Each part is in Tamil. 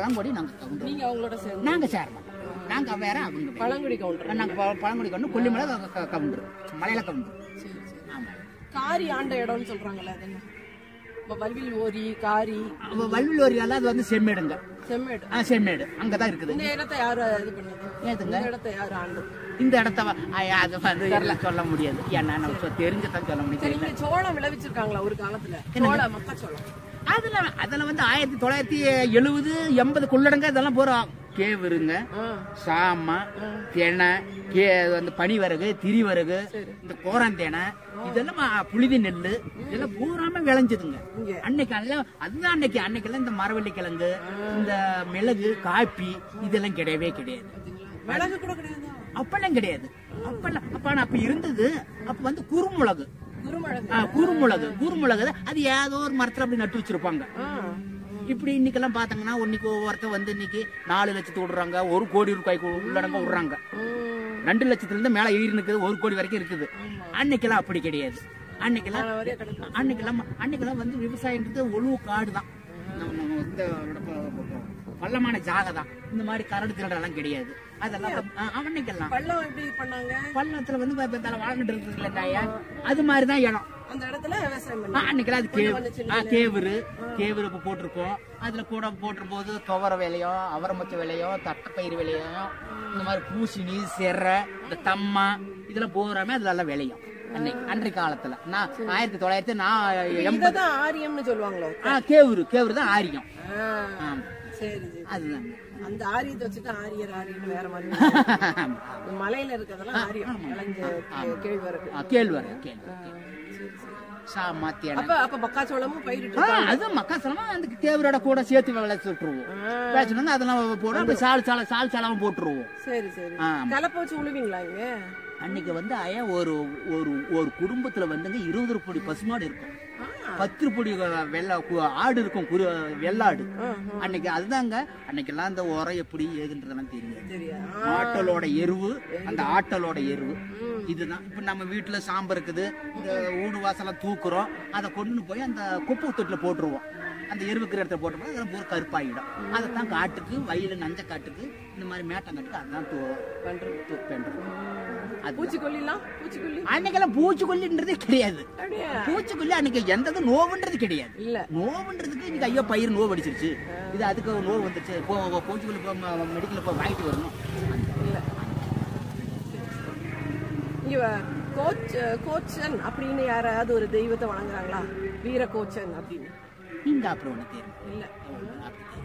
பழங்குடி நாங்க கவுண்டர் நீங்க அவங்களோட சேர்ந்து நாங்க சேர மாட்டோம் நாங்க வேற அவங்க வேற. பழங்குடி கவுண்டர் நாங்க ப- பழங்குடி கவுண்டர் கொல்லிமலை க- க- கவுண்டர் மலையில கவுண்டர் சரி சரி ஆமா காரி ஆண்ட இடம்னு சொல்றாங்கல்ல அது என்ன இப்ப வல்வில் ஓரி காரி அவ வல்விலோரியால அது வந்து செம்மேடுங்க செம்மேடு ஆ, செம்மேடு அங்கதான் இருக்குது இந்த இடத்தை யாரு இது பண்ணது ஏதுங்க இந்த இடத்தை யாரு ஆண்டு இந்த இடத்த வ- ஆ, அது வந்து எல்லாம் சொல்ல முடியாது ஏன்னா நம்ம சொ- தெரிஞ்சதான் சொல்ல முடியாது சரி இங்க சோளம் விளைவிச்சிருக்காங்களா ஒரு காலத்துல சோளம் மக்காச்சோளம் அதுல அதுல வந்து ஆயிரத்தி தொள்ளாயிரத்தி எழுபது எண்பதுக்குள்ளடங்க இதெல்லாம் போறோம் கேவுருங்க ஆ, சாம தெனை கே வந்து பனிவரகு திரிவரகு இந்த கோரந்தேனை இதெல்லாம் ம- புழுதி நெல்லு இதெல்லாம் பூராம விளைஞ்சதுங்க இங்க. அன்னைக்கு எல்லாம் அதுதான் அன்னைக்கு அன்னைக்கெல்லாம் இந்த மரவள்ளி கிழங்கு இந்த மிளகு காப்பி இதெல்லாம் கிடையவே கிடையாது மிளகு கூட கிடையாது அப்பெல்லாம் கிடையாது அப்பெல்லாம் அப்ப ஆனா அப்ப இருந்தது அப்ப வந்து குறுமுளகு குருமிளகு ஆ, குறுமுளகு குறுமுளகு அது ஏதோ ஒரு மரத்துல அப்படி நட்டு வச்சிருப்பாங்க ஆ, இப்படி இன்னைக்கெல்லாம் பாத்தீங்கன்னா இன்னைக்கு ஒவ்வொருத்தர் வந்து இன்னைக்கு நாலு லட்சத்துக்கு விடுறாங்க ஒரு கோடி ரூபாய்க்கு உள்ளடங்க விடுறாங்க ம், ரெண்டு லட்சத்துல இருந்து மேல ஏறி நிக்குது ஒரு கோடி வரைக்கும் இருக்குது அன்னைக்கெல்லாம் அப்படி கிடையாது அன்னைக்கெல்லாம் நான் வரைய கிடைக்கும் அன்னைக்கெல்லாம் அன்னைக்கெல்லாம் வந்து விவசாயன்றது ஒழுவு காடு தான் இந்த பள்ளமான ஜாக தான் இந்த மாதிரி கரடு திருடெல்லாம் கிடையாது அதெல்லாம் வந்து- ஆ, அன்னைக்கெல்லாம் பள்ளம் எப்படி பண்ணாங்க பள்ளத்துல வந்து இப்ப இந்த வாழ்ந்துட்டு இருக்குது இல்லையா அது மாதிரிதான் இடம் அந்த இடத்துல விவசாயம் ஆ, பண்ணி அன்னைக்கெல்லாம் அது கேவு கொஞ்சம் சின்ன ஆ, கேவுரு கேவுரு இப்ப போட்டிருக்கோம் அதுல கூட போட்டிருக்கும் போது துவர விலையும் அவரமச்ச விலையும் தட்டைப்பயிறு விலையும் இந்த மாதிரி பூசணி செர்ரை இந்த தம்மா இதெல்லாம் பூராமே அதுல எல்லாம் விளையும் அன்னைக்கு அன்றைய காலத்துல நான் ஆயிரத்தி தொள்ளாயிரத்தி நான் எண்பது இததான் ஆரியம்னு சொல்லுவாங்களோ ஆ கேவுரு கேவுரு தான் ஆரியம் ஆ, ஆமா சரி சரி அதுதான் அந்த ஆரியத்தை வச்சுட்டு ஆரியர் ஆரியன்னு வேற மாதிரி மலையில இருக்கிறதெல்லாம் ஆரியம் விளைஞ்ச கே- கேழ்வரகு ஆ, கேழ்வரகு கேழ்வரகு சரி, சரி. சாமா தேனை அப்ப அப்ப மக்காச்சோளமும் பயிரிட்டு ஆ, அது மக்காசலமா அந்த தேவரோட கூட சேர்த்து விளைச்சு விட்டுருவோம் பேசணும் அதெல்லாம் போட அப்படி சால் சால சால் சாலாவும் போட்டுருவோம் சரி சரி ஆ. கலப்பை வச்சு உழுவீங்களா இங்க அன்னைக்கு வந்து ஐயா ஒரு ஒரு ஒரு குடும்பத்துல வந்துங்க இருபது பொடி பசுமாடு இருக்கும் பத்து பொடி வெள்ளை கு- ஆடு இருக்கும் குரு வெள்ளாடு அன்னைக்கு அதுதாங்க அன்னைக்கெல்லாம் அந்த உரம் எப்படி ஏதுன்றதெல்லாம் தெரியாது சரியா ஆட்டலோட எருவு அந்த ஆட்டலோட எருவு இதுதான் இப்ப நம்ம வீட்டுல சாம்பு இருக்குது இந்த ஊடு வாசலாம் தூக்குறோம் அதை கொண்டு போய் அந்த குப்பை தொட்டில போட்டுருவோம் அந்த எருவுக்கிற இடத்துல போட்டோம்னா அதெல்லாம் பூரா கருப்பாயிடும் அதைத்தான் காட்டுக்கு வயலு நஞ்ச காட்டுக்கு இந்த மாதிரி மேட்டங்காட்டுக்கு அதான் தூ- பண்றது தூ- பண்றது அது பூச்சிக்கொல்லிலாம் பூச்சிக்கொல்லி அன்னைக்கெல்லாம் பூச்சிக்கொல்லின்றதே கிடையாது அப்படியா பூச்சிக்கொல்லி அன்னைக்கு எந்த இது நோவுன்றது கிடையாது இல்ல நோவுன்றதுக்கு இன்னைக்கு ஐயோ பயிர் நோவு அடிச்சிருச்சு இது அதுக்கு ஒரு நோவு வந்துருச்சு போ போ- பூச்சிக்கொல்லி போ மெடிக்கல் போய் வாங்கிட்டு வரணும் இல்ல இங்க வ- கோச் கோச்சன் அப்படின்னு யாராவது ஒரு தெய்வத்தை வணங்குறாங்களா வீர கோச்சன் அப்படின்னு இங்க அப்படி ஒண்ணு தெரியும் இல்ல அப்படி தெரியும்.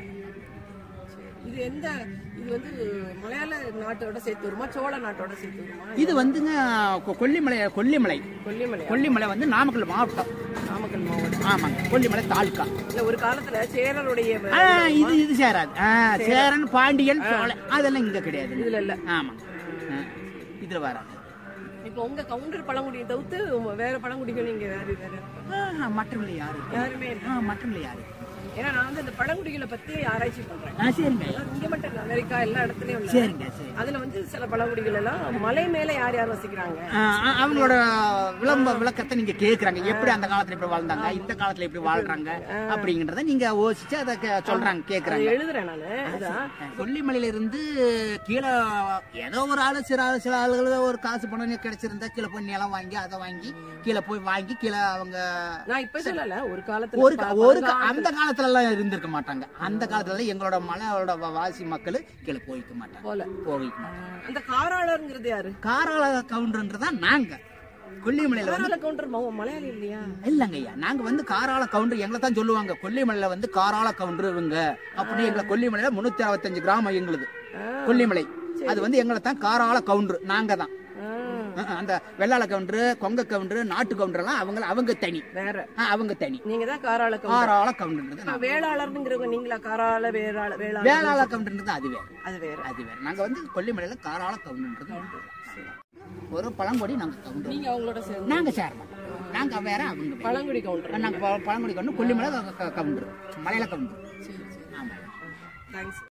இது எந்த இது வந்து மலையாள நாட்டோட சேர்த்து வருமா சோழ நாட்டோட சேர்த்து வருமா இது வந்துங்க கொ- கொல்லிமலை கொல்லிமலை கொல்லிமலை கொல்லிமலை வந்து நாமக்கல் மாவட்டம் நாமக்கல் மாவட்டம் ஆமாங்க கொல்லிமலை தாலுக்கா இல்ல ஒரு காலத்துல சேரருடைய வ- ஆ, இது இது சேராது ஆ, சேரன் பாண்டியன் சோழ அதெல்லாம் இங்க கிடையாது இதுல இல்ல ஆமாங்க ஆ, இதுல வராது இப்போ உங்க கவுண்டர் பழங்குடியை தவிர்த்து வேற பழங்குடிகள் இங்க வேற வேற ஆ, மற்றவங்கள யாரு யாருமே இல்ல ஆ, மற்றவங்கள யாரு ஏன்னா நான் வந்து இந்த பழங்குடிகளை பத்தி ஆராய்ச்சி பண்றேன் ஆ, சரிங்க இங்க மட்டும் இல்ல அமெரிக்கா எல்லா இடத்துலயும் இல்ல சரிங்க சரி அதுல வந்து சில பழங்குடிகள் எல்லாம் மலை மேல யார் யார் வசிக்கிறாங்க ஆ, ஆ, அவங்களோட விளம்ப விளக்கத்தை நீங்க கேக்குறாங்க எப்படி அந்த காலத்துல இப்படி வாழ்ந்தாங்க இந்த காலத்துல எப்படி வாழ்றாங்க அப்படிங்கறத நீங்க யோசிச்சு அதை கே- சொல்றாங்க அதை கேக்குறாங்க எழுதுறேன் நானு அதான் கொல்லிமலையில இருந்து கீழே ஏதோ ஒரு ஆளு சில ஆளு சில ஆளுகள் ஒரு காசு பணம் கிடைச்சிருந்தா கீழே போய் நிலம் வாங்கி அதை வாங்கி கீழே போய் வாங்கி கீழே அவங்க நான் இப்ப சொல்லல ஒரு காலத்துல ஒரு கா- ஒரு கா- அந்த காலத்துல எல்லாம் இருந்திருக்க மாட்டாங்க அந்த காலத்துல எல்லாம் எங்களோட மலையோட வ- வாசி மக்கள் கீழே போய்க்க மாட்டாங்க போல போய்க்க மாட்டாங்க அந்த காராளருங்கிறது யாரு காராள கவுண்டர்ன்றதான் நாங்க கொல்லிமலையில வந்து காராள கவுண்டர் ம- மலையாளி இல்லையா இல்லங்க ஐயா நாங்க வந்து காராள கவுண்டர் எங்களை தான் சொல்லுவாங்க கொல்லிமலையில வந்து காராள கவுண்டர் இவங்க அப்படி எங்களை கொல்லிமலையில முன்னூத்தி அறுபத்தஞ்சு கிராமம் எங்களுது கொல்லிமலை அது வந்து எங்களை தான் காராள கவுண்டர் நாங்க தான் ஆ, அஹ் அந்த வெள்ளாள கவுண்டர் கொங்க கவுண்டர் நாட்டு கவுண்டர் எல்லாம் அவங்க அவங்க தனி வேற அஹ் அவங்க தனி நீங்க தான் காராள கவுண்டர் காராள கவுண்டர்ன்றது நான். நான் வேளாளர்ங்கிறவங்க நீங்களா காராள வேளாள வேளாள வேளாள கவுண்டர்ன்றது அது வேற அது வேற அது வேற நாங்க வந்து கொல்லிமலையில காராள கவுண்டர்ன்றது ஒரு பழங்குடி நாங்க கவுண்டர் நீங்க அவங்களோட சேர்ந்து நாங்க சேர மாட்டோம் நாங்க வேற அவங்க வேற. பழங்குடி கவுண்டர் நாங்க ப- பழங்குடி கவுண்டர் கொல்லிமலை க- க- கவுண்டர் மலையில கவுண்டர் சரி சரி ஆமா தேங்க்ஸ்